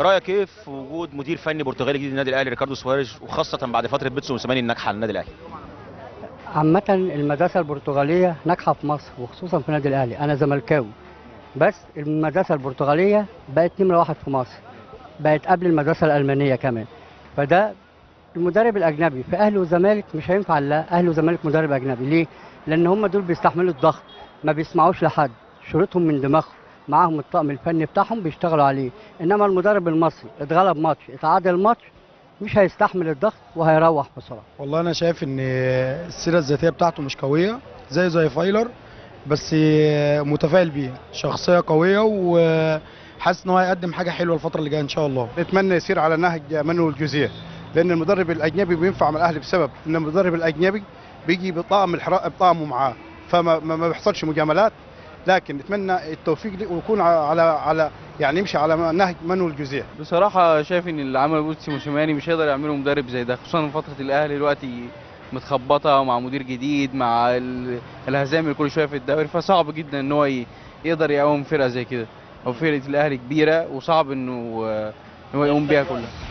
رايك ايه في وجود مدير فني برتغالي جديد للنادي الاهلي ريكاردو سواريز وخاصه بعد فتره بيتسو موسيماني الناجحه للنادي الاهلي عامة المدرسة البرتغالية ناجحة في مصر وخصوصا في النادي الأهلي أنا زملكاوي بس المدرسة البرتغالية بقت نمرة واحد في مصر بقت قبل المدرسة الألمانية كمان فده المدرب الأجنبي في أهلي وزمالك مش هينفع لا أهلي وزمالك مدرب أجنبي ليه؟ لأن هم دول بيستحملوا الضغط ما بيسمعوش لحد شروطهم من دماغهم معاهم الطاقم الفني بتاعهم بيشتغلوا عليه انما المدرب المصري اتغلب ماتش اتعادل ماتش مش هيستحمل الضغط وهيروح بسرعه والله انا شايف ان السيره الذاتيه بتاعته مش قويه زي زي فايلر بس متفائل بيها شخصيه قويه وحاسس ان هو هيقدم حاجه حلوه الفتره اللي جايه ان شاء الله نتمنى يسير على نهج مانويل جوزيه لان المدرب الاجنبي بينفع مع الاهلي بسبب ان المدرب الاجنبي بيجي بطاقم الحراء بطاقمه معاه فما ما ما بيحصلش مجاملات لكن نتمنى التوفيق ليه ويكون على على يعني يمشي على نهج مانويل جوزيه بصراحة شايف إن اللي عمله بوتسي موسيماني مش هيقدر يعمله مدرب زي ده خصوصا في فترة الأهلي دلوقتي متخبطة مع مدير جديد مع ال- الهزائم اللي كل شوية في الدوري فصعب جدا إن هو ي- يقدر يقوم فرقة زي كده أو فرقة الأهلي كبيرة وصعب إنه آه، إن هو يقوم بيها كلها